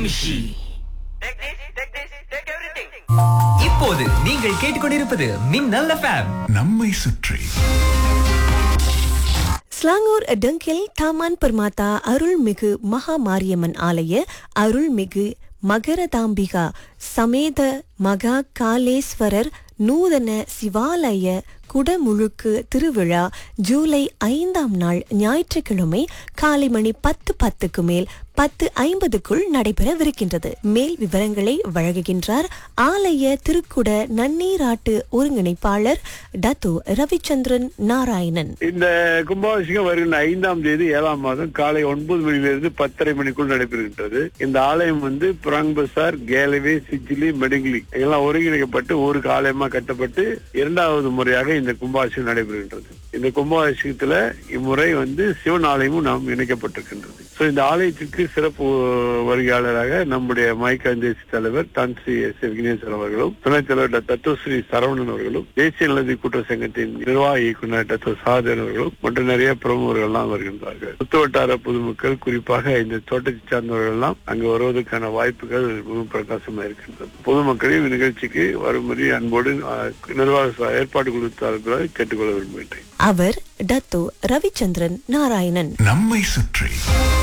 நிமிஷி Take this, take this, take everything. இப்போது நீங்கள் கேட்டுக்கொண்டிருப்பது மின்னல் எஃப்எம் நம்மை சுற்றி ஸ்லாங்கூர் டங்கில் தாமான் பர்மாத்தா அருள்மிகு மகா மாரியம்மன் ஆலய அருள்மிகு மகரதாம்பிகா சமேத மகா காலேஸ்வரர் நூதன சிவாலய குடமுழுக்கு திருவிழா ஜூலை ஐந்தாம் நாள் ஞாயிற்றுக்கிழமை காலை மணி பத்து பத்துக்கு மேல் பத்து ஐம்பதுக்குள் நடைபெறவிருக்கின்றது மேல் விவரங்களை வழங்குகின்றார் ஆலய திருக்குட நன்னீராட்டு ஒருங்கிணைப்பாளர் டத்து ரவிச்சந்திரன் நாராயணன் இந்த கும்பாபிஷேகம் வருகின்ற ஐந்தாம் தேதி ஏழாம் மாதம் காலை ஒன்பது மணியிலிருந்து பத்தரை மணிக்குள் நடைபெறுகின்றது இந்த ஆலயம் வந்து புராங் பசார் கேலவே சிச்சிலி மெடிங்கிலி எல்லாம் ஒருங்கிணைக்கப்பட்டு ஒரு ஆலயமா கட்டப்பட்டு இரண்டாவது முறையாக இந்த கும்பாபிஷேகம் நடைபெறுகின்றது இந்த கும்பாபிஷேகத்துல இம்முறை வந்து சிவன் ஆலயமும் நாம் இணைக்கப்பட்டிருக்கின்றது சோ இந்த ஆலயத்திற்கு சிறப்பு வருகையாளராக நம்முடைய மைக்கேல் தேசிய தலைவர் தான் ஸ்ரீ எஸ் விக்னேஸ்வரன் அவர்களும் துணைத் தலைவர் டாக்டர் தத்துவஸ்ரீ சரவணன் அவர்களும் தேசிய நலதி கூட்ட சங்கத்தின் நிர்வாக இயக்குனர் டாக்டர் சாதன் அவர்களும் மற்றும் நிறைய பிரமுகர்கள் எல்லாம் வருகின்றார்கள் சுத்து வட்டார பொதுமக்கள் குறிப்பாக இந்த தோட்டத்தை சார்ந்தவர்கள் எல்லாம் அங்கு வருவதற்கான வாய்ப்புகள் மிகவும் பிரகாசமா இருக்கின்றது பொதுமக்களையும் நிகழ்ச்சிக்கு வரும்படி அன்போடு அஹ், நிர்வாக ஏற்பாடு குழு கேட்டுக்கொள்ள விரும்புகின்றேன் அவர் டத்து ரவிச்சந்திரன் நாராயணன் நம்மை சுற்றி